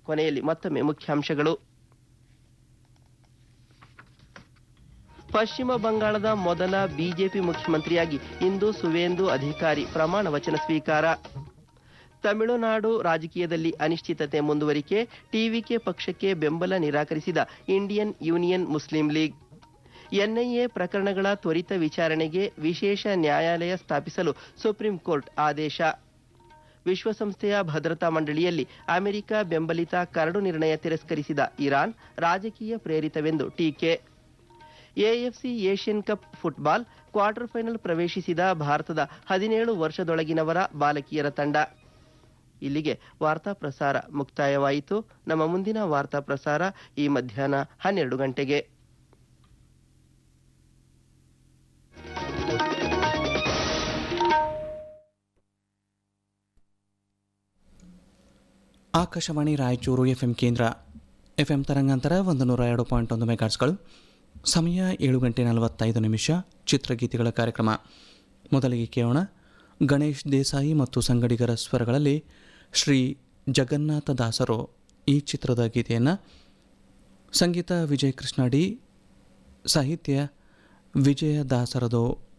ಕೊನೆಯಲ್ಲಿ ಮತ್ತೊಮ್ಮೆ ಮುಖ್ಯಾಂಶಗಳು ಪಶ್ಚಿಮ ಬಂಗಾಳದ ಮೊದಲ ಬಿಜೆಪಿ ಮುಖ್ಯಮಂತ್ರಿಯಾಗಿ ಇಂದು ಸುವೇಂದು ಅಧಿಕಾರಿ ಪ್ರಮಾಣ ವಚನ ಸ್ವೀಕಾರ ತಮಿಳುನಾಡು ರಾಜಕೀಯದಲ್ಲಿ ಅನಿಶ್ಚಿತತೆ ಮುಂದುವರಿಕೆ ಟಿವಿಕೆ ಪಕ್ಷಕ್ಕೆ ಬೆಂಬಲ ನಿರಾಕರಿಸಿದ ಇಂಡಿಯನ್ ಯೂನಿಯನ್ ಮುಸ್ಲಿಂ ಲೀಗ್ ಎನ್ಐಎ ಪ್ರಕರಣಗಳ ತ್ವರಿತ ವಿಚಾರಣೆಗೆ ವಿಶೇಷ ನ್ಯಾಯಾಲಯ ಸ್ಥಾಪಿಸಲು ಸುಪ್ರೀಂ ಕೋರ್ಟ್ ಆದೇಶ ವಿಶ್ವಸಂಸ್ಥೆಯ ಭದ್ರತಾ ಮಂಡಳಿಯಲ್ಲಿ ಅಮೆರಿಕ ಬೆಂಬಲಿತ ಕರಡು ನಿರ್ಣಯ ತಿರಸ್ಕರಿಸಿದ ಇರಾನ್ ರಾಜಕೀಯ ಪ್ರೇರಿತವೆಂದು ಟೀಕೆ AFC Asian Cup football quarter final ಪ್ರವೇಶಿಸಿದ ಭಾರತದ ಹದಿನೇಳು ವರ್ಷದೊಳಗಿನವರ ಬಾಲಕಿಯರ ತಂಡ ಇಲ್ಲಿಗೆ ವಾರ್ತಾ ಪ್ರಸಾರ ಮುಕ್ತಾಯವಾಯಿತು ನಮ್ಮ ಮುಂದಿನ ವಾರ್ತಾ ಪ್ರಸಾರ ಈ ಮಧ್ಯಾಹ್ನ ಹನ್ನೆರಡು ಗಂಟೆಗೆ ಆಕಾಶವಾಣಿ ರಾಯಚೂರು ಎಫ್ಎಂ ಕೇಂದ್ರ ಎಫ್ಎಂ ತರಂಗಾಂತರ ಒಂದು ನೂರ ಎರಡು ಪಾಯಿಂಟ್ ಒಂದು ಮೆಗಾಟ್ಸ್ಗಳು ಸಮಯ ಏಳು ಗಂಟೆ ನಲವತ್ತೈದು ನಿಮಿಷ ಚಿತ್ರಗೀತೆಗಳ ಕಾರ್ಯಕ್ರಮ ಮೊದಲಿಗೆ ಕೇಳೋಣ ಗಣೇಶ್ ದೇಸಾಯಿ ಮತ್ತು ಸಂಗಡಿಗರ ಸ್ವರಗಳಲ್ಲಿ ಶ್ರೀ ಜಗನ್ನಾಥ ದಾಸರು ಈ ಚಿತ್ರದ ಗೀತೆಯನ್ನು ಸಂಗೀತ ವಿಜಯ ಕೃಷ್ಣ ಡಿ ಸಾಹಿತ್ಯ ವಿಜಯ ದಾಸರದು